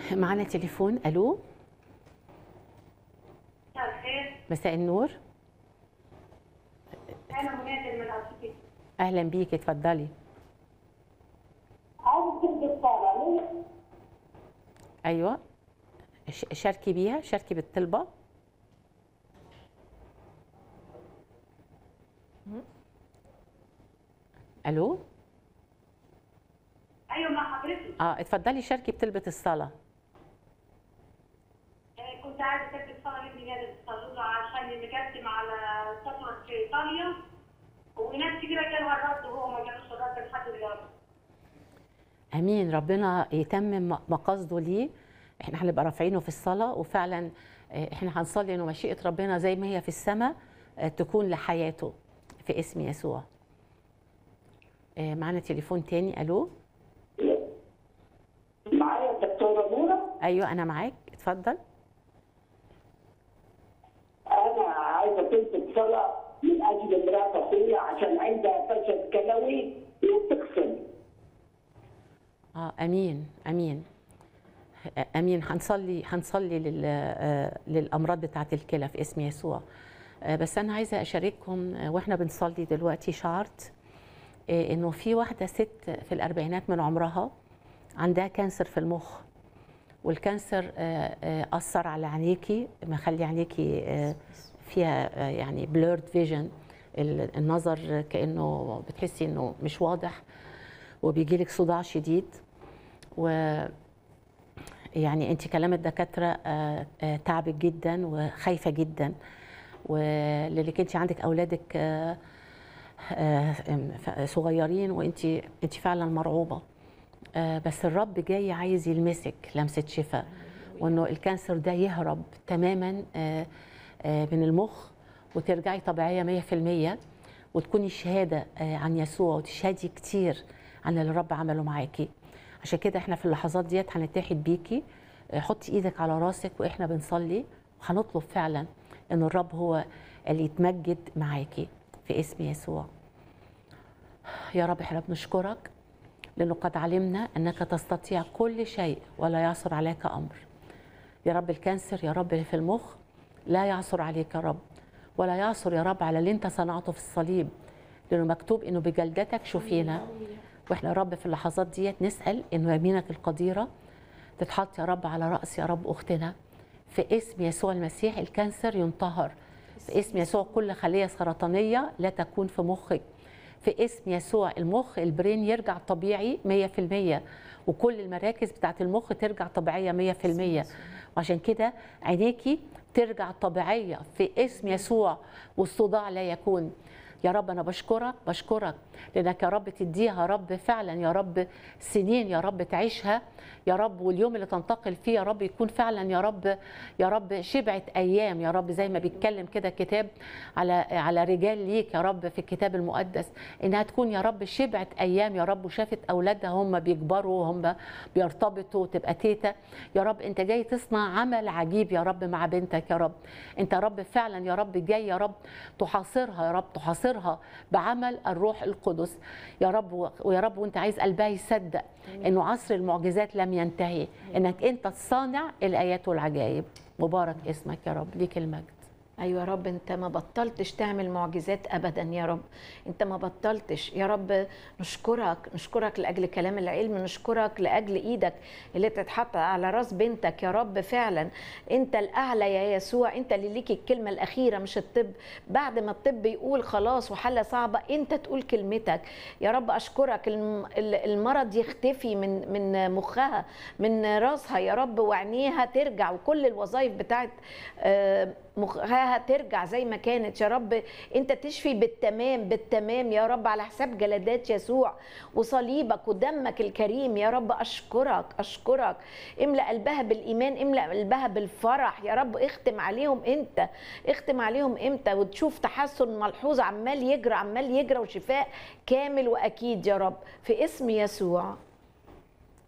معنا تليفون الو مساء الخير مساء النور انا منادر من اسيوط اهلا بيك اتفضلي عاوز تلبس الصاله ايوه ش- شاركي بيها شاركي بالطلبه الو ايوه مع حضرتك اه اتفضلي شاركي بطلبه الصلاه آه، كنت عايزه تلبس صاله لابني نادر تصلوا له عشان مقدم على سفر في ايطاليا وناس كتيره جالها الرد وهو ما جالوش الرد لحد دلوقتي امين ربنا يتمم مقاصده ليه احنا هنبقى رافعينه في الصلاه وفعلا آه، احنا هنصلي انه مشيئه ربنا زي ما هي في السماء آه، تكون لحياته في اسم يسوع آه، معانا تليفون تاني الو معايا الدكتورة نورة ايوه انا معاك اتفضل أنا عايزة تلبس صلاة من أجل امرأة فيا عشان عندها فشل كلوي وبتغسل اه امين امين آه، امين هنصلي هنصلي لل آه، للامراض بتاعه الكلى في اسم يسوع آه، بس انا عايزه اشارككم آه، واحنا بنصلي دلوقتي شعرت آه، انه في واحده ست في الاربعينات من عمرها عندها كانسر في المخ والكانسر آه، آه، اثر على عينيكي مخلي عينيكي آه، فيها آه، يعني بلورد فيجن النظر كانه بتحسي انه مش واضح وبيجي لك صداع شديد و يعني انت كلام الدكاتره آه، آه، تعبك جدا وخايفه جدا ولانك انت عندك اولادك آه، آه، ف- صغيرين وانت انت فعلا مرعوبه آه، بس الرب جاي عايز يلمسك لمسه شفاء وانه الكانسر ده يهرب تماما آه، آه، من المخ وترجعي طبيعيه 100% وتكوني شهاده آه، عن يسوع وتشهدي كتير عن اللي الرب عمله معاكي عشان كده احنا في اللحظات ديت هنتحد بيكي آه، حطي ايدك على راسك واحنا بنصلي وهنطلب فعلا ان الرب هو اللي يتمجد معاكي في اسم يسوع يا رب احنا بنشكرك لانه قد علمنا انك تستطيع كل شيء ولا يعثر عليك امر يا رب الكانسر يا رب اللي في المخ لا يعثر عليك يا رب ولا يعثر يا رب على اللي انت صنعته في الصليب لانه مكتوب انه بجلدتك شفينا واحنا يا رب في اللحظات ديت نسال انه يمينك القديره تتحط يا رب على راس يا رب اختنا في اسم يسوع المسيح الكانسر ينطهر في اسم يسوع كل خليه سرطانيه لا تكون في مخك في اسم يسوع المخ البرين يرجع طبيعي 100% وكل المراكز بتاعت المخ ترجع طبيعية 100% وعشان كده عينيكي ترجع طبيعية في اسم يسوع والصداع لا يكون يا رب أنا بشكرك بشكرك لأنك يا رب تديها يا رب فعلا يا رب سنين يا رب تعيشها يا رب واليوم اللي تنتقل فيه يا رب يكون فعلا يا رب يا رب شبعت أيام يا رب زي ما بيتكلم كده كتاب على على رجال ليك يا رب في الكتاب المقدس انها تكون يا رب شبعت ايام يا رب وشافت اولادها هم بيكبروا وهم بيرتبطوا وتبقى تيتا يا رب انت جاي تصنع عمل عجيب يا رب مع بنتك يا رب انت يا رب فعلا يا رب جاي يا رب تحاصرها يا رب تحاصرها بعمل الروح القدس يا رب ويا رب وانت عايز قلبها يصدق انه عصر المعجزات لم ينتهي انك انت تصانع الايات والعجائب مبارك اسمك يا رب ليك المجد ايوه يا رب انت ما بطلتش تعمل معجزات ابدا يا رب انت ما بطلتش يا رب نشكرك نشكرك لاجل كلام العلم نشكرك لاجل ايدك اللي تتحط على راس بنتك يا رب فعلا انت الاعلى يا يسوع انت اللي ليك الكلمه الاخيره مش الطب بعد ما الطب يقول خلاص وحاله صعبه انت تقول كلمتك يا رب اشكرك الم- ال- المرض يختفي من من مخها من راسها يا رب وعينيها ترجع وكل الوظائف بتاعت آه، مخها ترجع زي ما كانت يا رب انت تشفي بالتمام بالتمام يا رب على حساب جلدات يسوع وصليبك ودمك الكريم يا رب اشكرك اشكرك املا قلبها بالايمان املا قلبها بالفرح يا رب اختم عليهم انت اختم عليهم امتى وتشوف تحسن ملحوظ عمال يجرى عمال يجرى وشفاء كامل واكيد يا رب في اسم يسوع